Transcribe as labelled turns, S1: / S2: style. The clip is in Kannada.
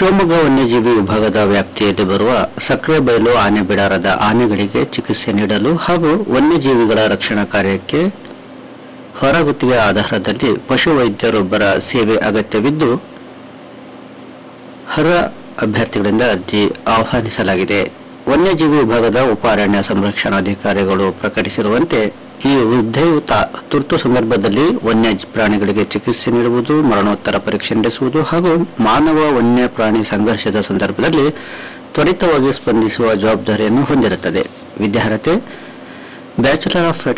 S1: ಶಿವಮೊಗ್ಗ ವನ್ಯಜೀವಿ ವಿಭಾಗದ ವ್ಯಾಪ್ತಿಯಲ್ಲಿ ಬರುವ ಸಕ್ರೆಬೈಲು ಆನೆ ಬಿಡಾರದ ಆನೆಗಳಿಗೆ ಚಿಕಿತ್ಸೆ ನೀಡಲು ಹಾಗೂ ವನ್ಯಜೀವಿಗಳ ರಕ್ಷಣಾ ಕಾರ್ಯಕ್ಕೆ ಹೊರಗುತ್ತಿಗೆ ಆಧಾರದಲ್ಲಿ ಪಶುವೈದ್ಯರೊಬ್ಬರ ಸೇವೆ ಅಗತ್ಯವಿದ್ದು ಅರ್ಹ ಅಭ್ಯರ್ಥಿಗಳಿಂದ ಅರ್ಜಿ ಆಹ್ವಾನಿಸಲಾಗಿದೆ ವನ್ಯಜೀವಿ ವಿಭಾಗದ ಉಪ ಅರಣ್ಯ ಸಂರಕ್ಷಣಾಧಿಕಾರಿಗಳು ಪ್ರಕಟಿಸಿರುವಂತೆ ಈ ಹುದ್ದೆಯು ತಾ- ತುರ್ತು ಸಂದರ್ಭದಲ್ಲಿ ವನ್ಯ ಪ್ರಾಣಿಗಳಿಗೆ ಚಿಕಿತ್ಸೆ ನೀಡುವುದು ಮರಣೋತ್ತರ ಪರೀಕ್ಷೆ ನಡೆಸುವುದು ಹಾಗೂ ಮಾನವ ವನ್ಯ ಪ್ರಾಣಿ ಸಂಘರ್ಷದ ಸಂದರ್ಭದಲ್ಲಿ ತ್ವರಿತವಾಗಿ ಸ್ಪಂದಿಸುವ ಜವಾಬ್ದಾರಿಯನ್ನು ಹೊಂದಿರುತ್ತದೆ ವಿದ್ಯಾರ್ಹತೆ ಬ್ಯಾಚುಲರ್ ಆಫ್